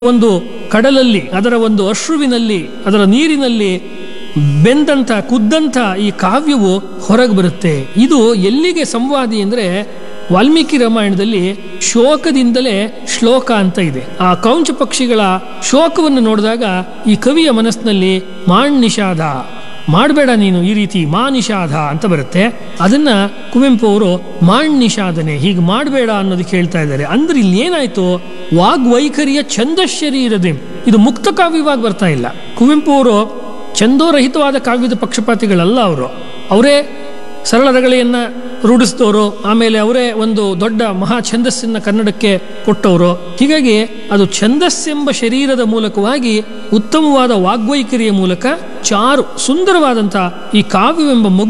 ಒಂದು ಕಡಲಲ್ಲಿ ಅದರ ಒಂದು ಅಶ್ರುವಿನಲ್ಲಿ ಅದರ ನೀರಿನಲ್ಲಿ ಬೆಂದಂಥ ಕುದ್ದಂಥ ಈ ಕಾವ್ಯವು ಹೊರಗೆ ಬರುತ್ತೆ ಇದು ಎಲ್ಲಿಗೆ ಸಂವಾದಿ ಅಂದರೆ ವಾಲ್ಮೀಕಿ ರಾಮಾಯಣದಲ್ಲಿ ಶೋಕದಿಂದಲೇ ಶ್ಲೋಕ ಅಂತ ಇದೆ ಆ ಕೌಂಚ ಪಕ್ಷಿಗಳ ಶೋಕವನ್ನು ನೋಡಿದಾಗ ಈ ಕವಿಯ ಮನಸ್ಸಿನಲ್ಲಿ ಮಾಣ್ ನಿಷಾದ ಮಾಡಬೇಡ ನೀನು ಈ ರೀತಿ ಮಾ ನಿಷಾದ ಅಂತ ಬರುತ್ತೆ ಅದನ್ನ ಕುವೆಂಪು ಅವರು ಮಾಣ್ ನಿಷಾದನೆ ಹೀಗೆ ಮಾಡಬೇಡ ಅನ್ನೋದಕ್ಕೆ ಹೇಳ್ತಾ ಇದ್ದಾರೆ ಅಂದ್ರೆ ಇಲ್ಲಿ ಏನಾಯ್ತು ವಾಗ್ವೈಖರಿಯ ಛಂದಶರೀರದೆ ಇದು ಮುಕ್ತ ಕಾವ್ಯವಾಗಿ ಬರ್ತಾ ಇಲ್ಲ ಕುವೆಂಪು ಅವರು ಛಂದೋರಹಿತವಾದ ಕಾವ್ಯದ ಪಕ್ಷಪಾತಿಗಳಲ್ಲ ಅವರು ಅವರೇ ಸರಳ ರಗಳೆಯನ್ನ ರೂಢಿಸಿದವರು ಆಮೇಲೆ ಅವರೇ ಒಂದು ದೊಡ್ಡ ಮಹಾ ಛಂದಸ್ಸನ್ನ ಕನ್ನಡಕ್ಕೆ ಕೊಟ್ಟವರು ಹೀಗಾಗಿ ಅದು ಛಂದಸ್ಸೆಂಬ ಶರೀರದ ಮೂಲಕವಾಗಿ ಉತ್ತಮವಾದ ವಾಗ್ವೈಖರಿಯ ಮೂಲಕ ಚಾರು ಸುಂದರವಾದಂಥ ಈ ಕಾವ್ಯವೆಂಬ ಮಗು